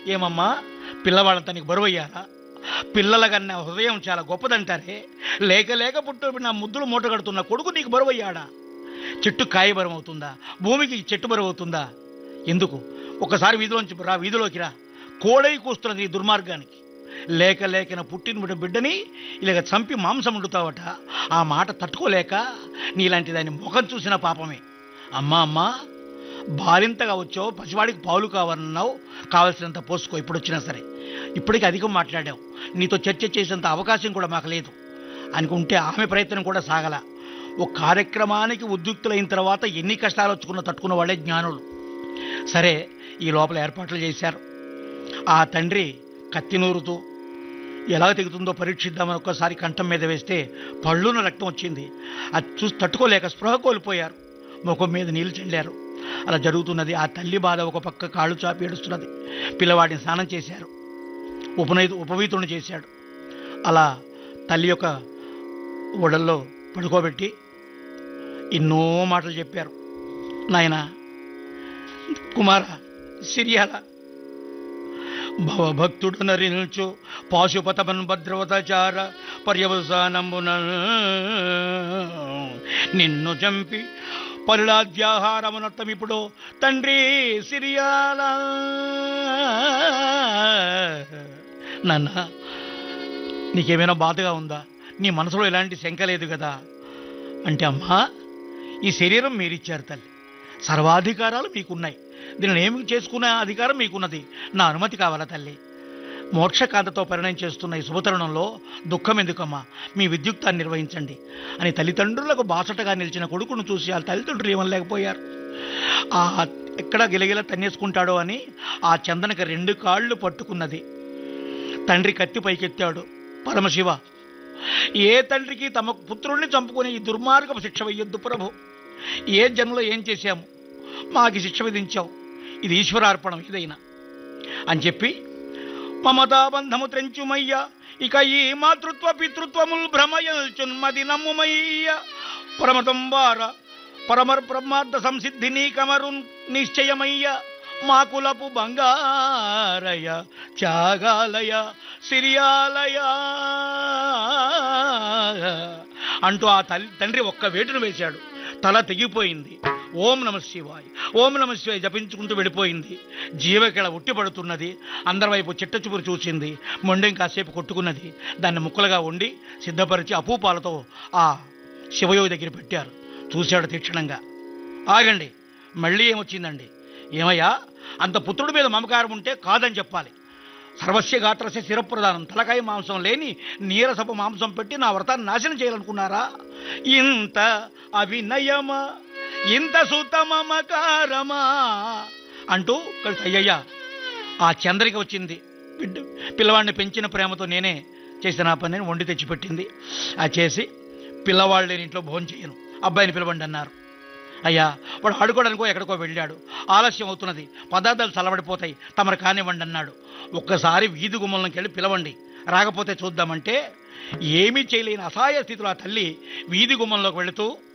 ఏమమ్మా పిల్లవాళ్ళంతా నీకు బరువయ్యారా పిల్లల కన్నా హృదయం చాలా గొప్పదంటారే లేక లేక పుట్టు నా ముద్దులు మూట కడుతున్న కొడుకు నీకు బరువయ్యాడా చెట్టు కాయ బరువు అవుతుందా భూమికి చెట్టు బరువు అవుతుందా ఎందుకు ఒకసారి వీధిలోంచి రా వీధిలోకి రా కోడై కూస్తున్నది ఈ దుర్మార్గానికి లేక లేకన పుట్టిన బిడ్డ బిడ్డని ఇలాగ చంపి మాంసం వండుతావట ఆ మాట తట్టుకోలేక నీలాంటి దాని ముఖం చూసిన పాపమే అమ్మా అమ్మా బాలింతగా వచ్చావు పసివాడికి పాలు కావాలన్నావు కావలసినంత పోసుకో ఇప్పుడు వచ్చినా సరే ఇప్పటికి అధికం మాట్లాడావు నీతో చర్చ చేసేంత అవకాశం కూడా మాకు లేదు అనుకుంటే ఆమె ప్రయత్నం కూడా సాగల ఒక కార్యక్రమానికి ఉద్యుక్తులైన తర్వాత ఎన్ని కష్టాలు వచ్చుకున్న తట్టుకున్న వాళ్ళే జ్ఞానులు సరే ఈ లోపల ఏర్పాట్లు చేశారు ఆ తండ్రి కత్తి నూరుతూ ఎలా తెగుతుందో పరీక్షిద్దామని ఒక్కసారి కంఠం మీద వేస్తే పళ్ళున రక్తం వచ్చింది అది చూసి తట్టుకోలేక స్పృహ కోల్పోయారు ముఖం మీద నీళ్లు చెల్లారు అలా జరుగుతున్నది ఆ తల్లి బాధ ఒక పక్క కాళ్ళు చాపి ఏడుస్తున్నది పిల్లవాడిని స్నానం చేశారు ఉపనయ ఉపవీతుడిని చేశాడు అలా తల్లి యొక్క ఒడల్లో పడుకోబెట్టి ఎన్నో మాటలు చెప్పారు నాయన కుమార సిరియాల భవభక్తుడు నరించు పాశుపతమన్ భద్రవతచార పర్యవసానంబున నిన్ను చంపి పరులాద్యాహారమునత్తమిప్పుడు తండ్రి సిరియాల నాన్న నీకేమైనా బాధగా ఉందా నీ మనసులో ఎలాంటి శంక లేదు కదా అంటే అమ్మా ఈ శరీరం మీరిచ్చారు తల్లి సర్వాధికారాలు మీకున్నాయి దీనిని ఏమి చేసుకునే అధికారం మీకున్నది నా అనుమతి కావాలా తల్లి మోక్షకాంతతో పరిణయం చేస్తున్న ఈ శుభతరుణంలో దుఃఖం ఎందుకమ్మా మీ విద్యుక్తాన్ని నిర్వహించండి అని తల్లిదండ్రులకు బాసటగా నిలిచిన కొడుకును చూసి ఆ తల్లిదండ్రులు ఏమనలేకపోయారు ఆ ఎక్కడ గిలగిల తన్నేసుకుంటాడో అని ఆ చందనకి రెండు కాళ్ళు పట్టుకున్నది తండ్రి కత్తి పైకెత్తాడు పరమశివ ఏ తండ్రికి తమ పుత్రుల్ని చంపుకునే ఈ దుర్మార్గపు శిక్ష వెయ్యొద్దు ప్రభు ఏ జన్మలో ఏం చేశాము మాకి శిక్ష విధించావు ఇది ఈశ్వరార్పణం ఇదైనా అని చెప్పి మమతాబంధము త్రెంచుమయ్య ఇక ఈ మాతృత్వ పితృత్వముల్ భ్రమయల్చున్మది నమ్ముమయ్య పరమతం వార పరమర్ బ్రహ్మార్థ సంసిద్ధి నీ కమరు నిశ్చయమయ్య మాకులపు బంగారయ త్యాగాలయ సిరియాలయ అంటూ ఆ తల్లి తండ్రి ఒక్క వేటును వేశాడు తల తెగిపోయింది ఓం నమ శివాయ్ ఓం నమ శివాయ్ జపించుకుంటూ వెళ్ళిపోయింది జీవకిళ ఉట్టిపడుతున్నది అందరి వైపు చిట్ట చూపురు చూసింది మొండెం కాసేపు కొట్టుకున్నది దాన్ని ముక్కలుగా వండి సిద్ధపరిచి అపూపాలతో ఆ శివయోగి దగ్గర పెట్టారు చూశాడు తీక్షణంగా ఆగండి మళ్ళీ ఏమొచ్చిందండి ఏమయ్యా అంత పుత్రుడి మీద మమకారం ఉంటే కాదని చెప్పాలి సర్వస్య గాత్రస్య శిరప్రదానం తలకాయ మాంసం లేని నీరసపు మాంసం పెట్టి నా వ్రతాన్ని నాశనం చేయాలనుకున్నారా ఇంత అవినయమా ఇంత సుతమమకారమా అంటూ కలిసి అయ్యయ్యా ఆ చంద్రిక వచ్చింది బిడ్డ పిల్లవాడిని పెంచిన ప్రేమతో నేనే చేసిన ఆ పనిని వండి తెచ్చిపెట్టింది ఆ చేసి పిల్లవాళ్ళు లేని ఇంట్లో భోజనం చేయను అబ్బాయిని పిలవండి అన్నారు అయ్యా వాడు ఆడుకోవడానికో ఎక్కడికో వెళ్ళాడు ఆలస్యం అవుతున్నది పదార్థాలు చల్లబడిపోతాయి తమరు కానివ్వండి అన్నాడు ఒక్కసారి వీధి గుమ్మంలోకి వెళ్ళి పిలవండి రాకపోతే చూద్దామంటే ఏమీ చేయలేని అసహాయ స్థితిలో ఆ తల్లి వీధి గుమ్మంలోకి వెళుతూ